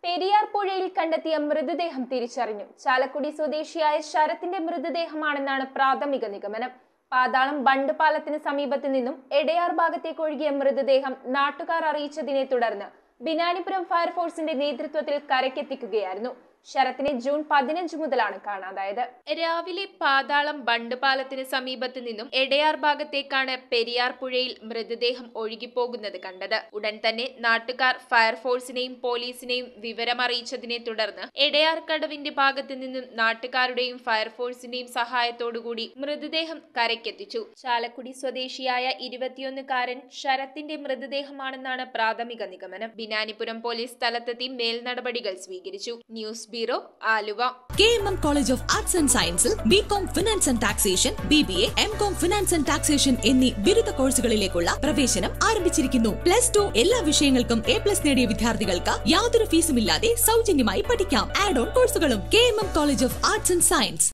പെരിയാർ പുഴയിൽ കണ്ടെത്തിയ മൃതദേഹം തിരിച്ചറിഞ്ഞു ചാലക്കുടി സ്വദേശിയായ ശരത്തിന്റെ മൃതദേഹമാണെന്നാണ് പ്രാഥമിക നിഗമനം പാതാളം ബണ്ട് പാലത്തിന് സമീപത്ത് നിന്നും എടയാർ ഭാഗത്തേക്ക് ഒഴുകിയ മൃതദേഹം നാട്ടുകാർ അറിയിച്ചതിനെ തുടർന്ന് ബിനാനിപുരം ഫയർഫോഴ്സിന്റെ നേതൃത്വത്തിൽ കരക്കെത്തിക്കുകയായിരുന്നു ശരത്തിനെ ജൂൺ പതിനഞ്ച് മുതലാണ് കാണാതായത് രാവിലെ പാതാളം ബണ്ട് പാലത്തിന് സമീപത്ത് നിന്നും എടയാർ ഭാഗത്തേക്കാണ് പെരിയാർ പുഴയിൽ മൃതദേഹം ഒഴുകിപ്പോകുന്നത് കണ്ടത് ഉടൻ തന്നെ നാട്ടുകാർ ഫയർഫോഴ്സിനെയും പോലീസിനെയും വിവരമറിയിച്ചതിനെ തുടർന്ന് എടയാർ കടവിന്റെ ഭാഗത്ത് നിന്നും നാട്ടുകാരുടെയും ഫയർഫോഴ്സിന്റെയും സഹായത്തോടുകൂടി മൃതദേഹം കരയ്ക്കെത്തിച്ചു ചാലക്കുടി സ്വദേശിയായ ഇരുപത്തിയൊന്നുകാരൻ ശരത്തിന്റെ മൃതദേഹമാണെന്നാണ് പ്രാഥമിക നിഗമനം ബിനാനിപുരം പോലീസ് സ്ഥലത്തെത്തി മേൽനടപടികൾ സ്വീകരിച്ചു news bureau Aluva K M M college of arts and സയൻസിൽ B com finance and taxation B B A M com finance and taxation എന്നീ ബിരുദ കോഴ്സുകളിലേക്കുള്ള പ്രവേശനം ആരംഭിച്ചിരിക്കുന്നു പ്ലസ് ടു എല്ലാ വിഷയങ്ങൾക്കും എ പ്ലസ് നേടിയ വിദ്യാർത്ഥികൾക്ക് യാതൊരു ഫീസുമില്ലാതെ സൗജന്യമായി പഠിക്കാം ആഡ് ഓൺ കോഴ്സുകളും K M M college of arts and science